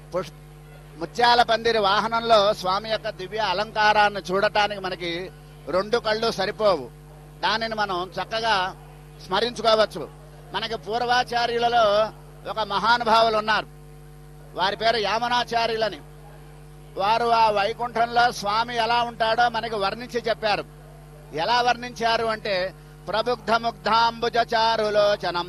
push ముత్యాల పందిరి వాహనంలో స్వామి యొక్క దివ్య అలంకారాన్ని చూడటానికి మనకి రెండు కళ్ళు సరిపోవు దానిని మనం చక్కగా స్మరించుకోవచ్చు మనకి పూర్వాచార్యులలో ఒక మహానుభావులు ఉన్నారు వారి పేరు యామనాచార్యులని వారు ఆ వైకుంఠంలో స్వామి ఎలా ఉంటాడో మనకి వర్ణించి చెప్పారు ఎలా వర్ణించారు అంటే ప్రబుద్ధ ముగ్ధాంబుజ చారులోచనం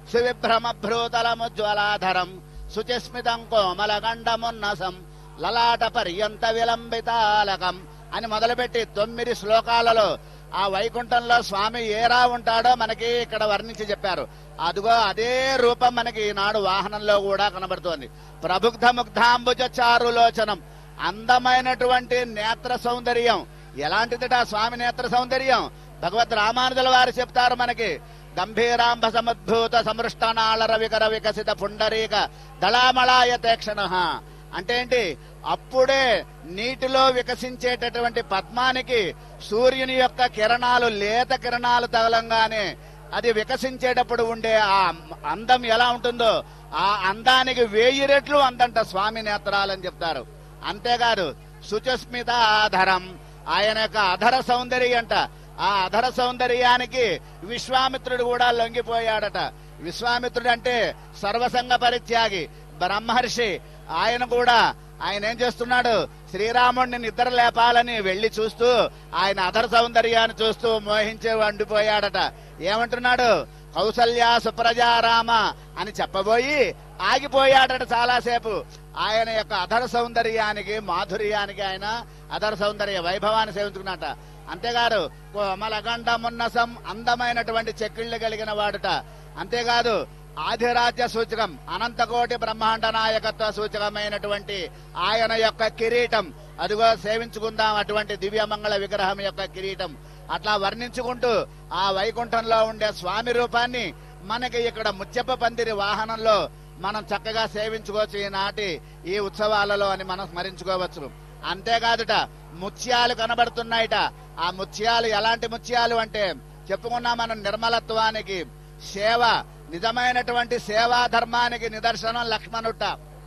సువిభ్రమభ్రూతలముజ్వలాధరం శుచిస్మితం కోమలగండమున్నసం లలాట పర్యంత విలంబితాలకం అని మొదలుపెట్టి తొమ్మిది శ్లోకాలలో ఆ వైకుంఠంలో స్వామి ఏరా ఉంటాడో మనకి ఇక్కడ వర్ణించి చెప్పారు అదిగో అదే రూపం మనకి ఈనాడు వాహనంలో కూడా కనబడుతోంది ప్రబుద్ధ ముగ్ధాంబుజ చారులోచనం అందమైనటువంటి నేత్ర సౌందర్యం ఎలాంటిదిట ఆ స్వామి నేత్ర సౌందర్యం భగవద్ రామానుజుల వారు చెప్తారు మనకి గంభీరాంబ సముద్భూత సమృష్టనాళ రవికర వికసిత పుండరీక దళామళాయ తేక్షణ అంటే ఏంటి అప్పుడే నీటిలో వికసించేటటువంటి పద్మానికి సూర్యుని యొక్క కిరణాలు లేత కిరణాలు తగలంగానే అది వికసించేటప్పుడు ఉండే ఆ అందం ఎలా ఉంటుందో ఆ అందానికి వేయి రెట్లు అందంట స్వామి నేత్రాలని చెప్తారు అంతేకాదు సుచస్మిత ఆధరం ఆయన యొక్క అధర సౌందర్యం అంట ఆ అధర సౌందర్యానికి విశ్వామిత్రుడు కూడా లొంగిపోయాడట విశ్వామిత్రుడు అంటే సర్వసంగ పరిత్యాగి బ్రహ్మర్షి ఆయన కూడా ఆయన ఏం చేస్తున్నాడు శ్రీరాముడిని నిద్ర లేపాలని వెళ్లి చూస్తూ ఆయన అధర సౌందర్యాన్ని చూస్తూ మోహించి వండిపోయాడట ఏమంటున్నాడు కౌసల్య సుప్రజారామ అని చెప్పబోయి ఆగిపోయాడట చాలాసేపు ఆయన యొక్క అధర సౌందర్యానికి మాధుర్యానికి ఆయన అధర సౌందర్య వైభవాన్ని సేవించుకున్నట అంతేకాదు కోమలగండమున్నసం అందమైనటువంటి చెక్కిళ్ళు కలిగిన వాడుట అంతేకాదు ఆధిరాజ్య సూచకం అనంతకోటి బ్రహ్మాండ నాయకత్వ సూచకమైనటువంటి ఆయన యొక్క కిరీటం అదిగో సేవించుకుందాం అటువంటి దివ్యమంగళ విగ్రహం యొక్క కిరీటం అట్లా వర్ణించుకుంటూ ఆ వైకుంఠంలో ఉండే స్వామి రూపాన్ని మనకి ఇక్కడ ముత్యప్ప పందిరి వాహనంలో మనం చక్కగా సేవించుకోవచ్చు ఈనాటి ఈ ఉత్సవాలలో అని మనం స్మరించుకోవచ్చు అంతేకాదుట ముత్యాలు కనబడుతున్నాయిట ఆ ముత్యాలు ఎలాంటి ముత్యాలు అంటే చెప్పుకున్నా మనం నిర్మలత్వానికి సేవ నిజమైనటువంటి సేవా ధర్మానికి నిదర్శనం లక్ష్మణుట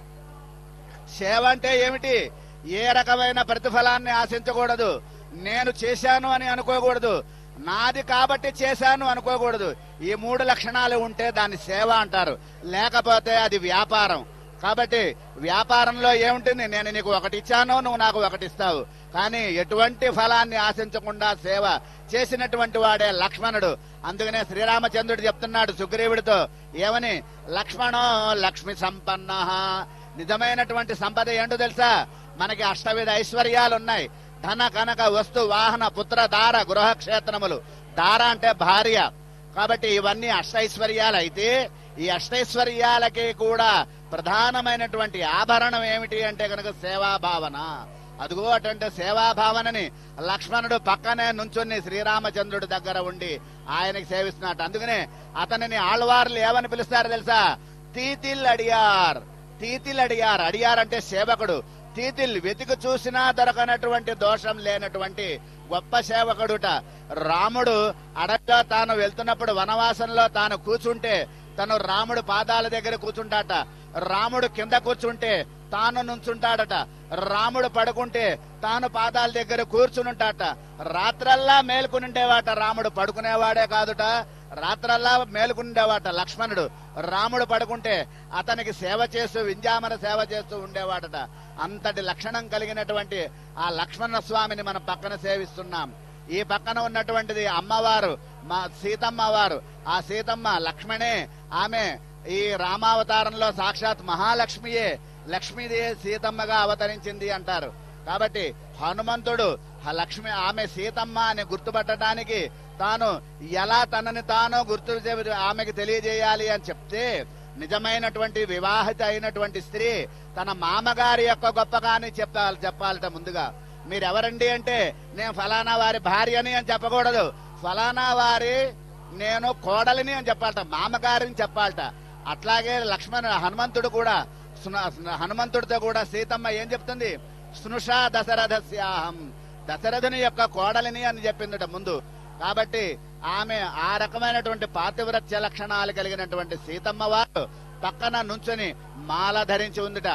సేవ అంటే ఏమిటి ఏ రకమైన ప్రతిఫలాన్ని ఆశించకూడదు నేను చేశాను అని అనుకోకూడదు నాది కాబట్టి చేశాను అనుకోకూడదు ఈ మూడు లక్షణాలు ఉంటే దాన్ని సేవ అంటారు లేకపోతే అది వ్యాపారం కాబట్టి వ్యాపారంలో ఏముంటుంది నేను నీకు ఒకటి ఇచ్చాను నువ్వు నాకు ఒకటి ఇస్తావు కానీ ఎటువంటి ఫలాన్ని ఆశించకుండా సేవ చేసినటువంటి వాడే లక్ష్మణుడు అందుకనే శ్రీరామచంద్రుడు చెప్తున్నాడు సుగ్రీవుడితో ఏమని లక్ష్మణో లక్ష్మి సంపన్న నిజమైనటువంటి సంపద ఏంటో తెలుసా మనకి అష్టవిధ ఐశ్వర్యాలు ఉన్నాయి ధన కనక వస్తు వాహన పుత్ర దార గృహక్షేత్రములు దార అంటే భార్య కాబట్టి ఇవన్నీ అష్టైశ్వర్యాలు అయితే ఈ అష్టైశ్వర్యాలకి కూడా ప్రధానమైనటువంటి ఆభరణం ఏమిటి అంటే కనుక సేవాభావన అదిగో అటువంటి సేవాభావనని లక్ష్మణుడు పక్కనే నుంచుని శ్రీరామచంద్రుడి దగ్గర ఉండి ఆయనకి సేవిస్తున్నాడు అందుకనే అతనిని ఆళ్వార్లు ఏమని పిలుస్తారు తెలుసా తీతిల్ అడియార్ తీతిల్ అడియార్ అడియార్ అంటే సేవకుడు తీతిల్ వెతికి చూసినా దొరకనటువంటి దోషం లేనటువంటి గొప్ప సేవకుడుట రాముడు అడవిలో తాను వెళ్తున్నప్పుడు వనవాసంలో తాను కూర్చుంటే తను రాముడు పాదాల దగ్గర కూర్చుంటాట రాముడు కింద కూర్చుంటే తాను నుంచుంటాడట రాముడు పడుకుంటే తాను పాదాల దగ్గర కూర్చునుంటాట రాత్రల్లా మేలుకునుండేవాట రాముడు పడుకునేవాడే కాదుట రాత్రల్లా మేలుకుండేవాట లక్ష్మణుడు రాముడు పడుకుంటే అతనికి సేవ చేస్తూ వింజామర సేవ చేస్తూ ఉండేవాడట అంతటి లక్షణం కలిగినటువంటి ఆ లక్ష్మణ స్వామిని మనం పక్కన సేవిస్తున్నాం ఈ పక్కన ఉన్నటువంటిది అమ్మవారు మా సీతమ్మ వారు ఆ సీతమ్మ లక్ష్మణే ఆమె ఈ రామావతారంలో సాక్షాత్ మహాలక్ష్మియే లక్ష్మీదేవి సీతమ్మగా అవతరించింది అంటారు కాబట్టి హనుమంతుడు ఆ లక్ష్మి ఆమె సీతమ్మ అని గుర్తుపట్టడానికి తాను ఎలా తనని తాను గుర్తు చే- ఆమెకి తెలియజేయాలి అని చెప్తే నిజమైనటువంటి వివాహిత అయినటువంటి స్త్రీ తన మామగారి యొక్క గొప్పగాని చెప్పాలి చెప్పాలట ముందుగా మీరెవరండి అంటే నేను ఫలానా వారి భార్యని అని చెప్పకూడదు ఫలానా వారి నేను కోడలిని అని చెప్పాలట మామగారిని చెప్పాలట అట్లాగే లక్ష్మణ హనుమంతుడు కూడా స్ను- స్ను- హనుమంతుడితో కూడా సీతమ్మ ఏం చెప్తుంది స్నుషా దశరథస్యాహం దశరథుని యొక్క కోడలిని అని చెప్పిందట ముందు కాబట్టి ఆమె ఆ రకమైనటువంటి పాతివ్రత్య లక్షణాలు కలిగినటువంటి సీతమ్మ వారు పక్కన నుంచుని మాల ధరించి ఉందిట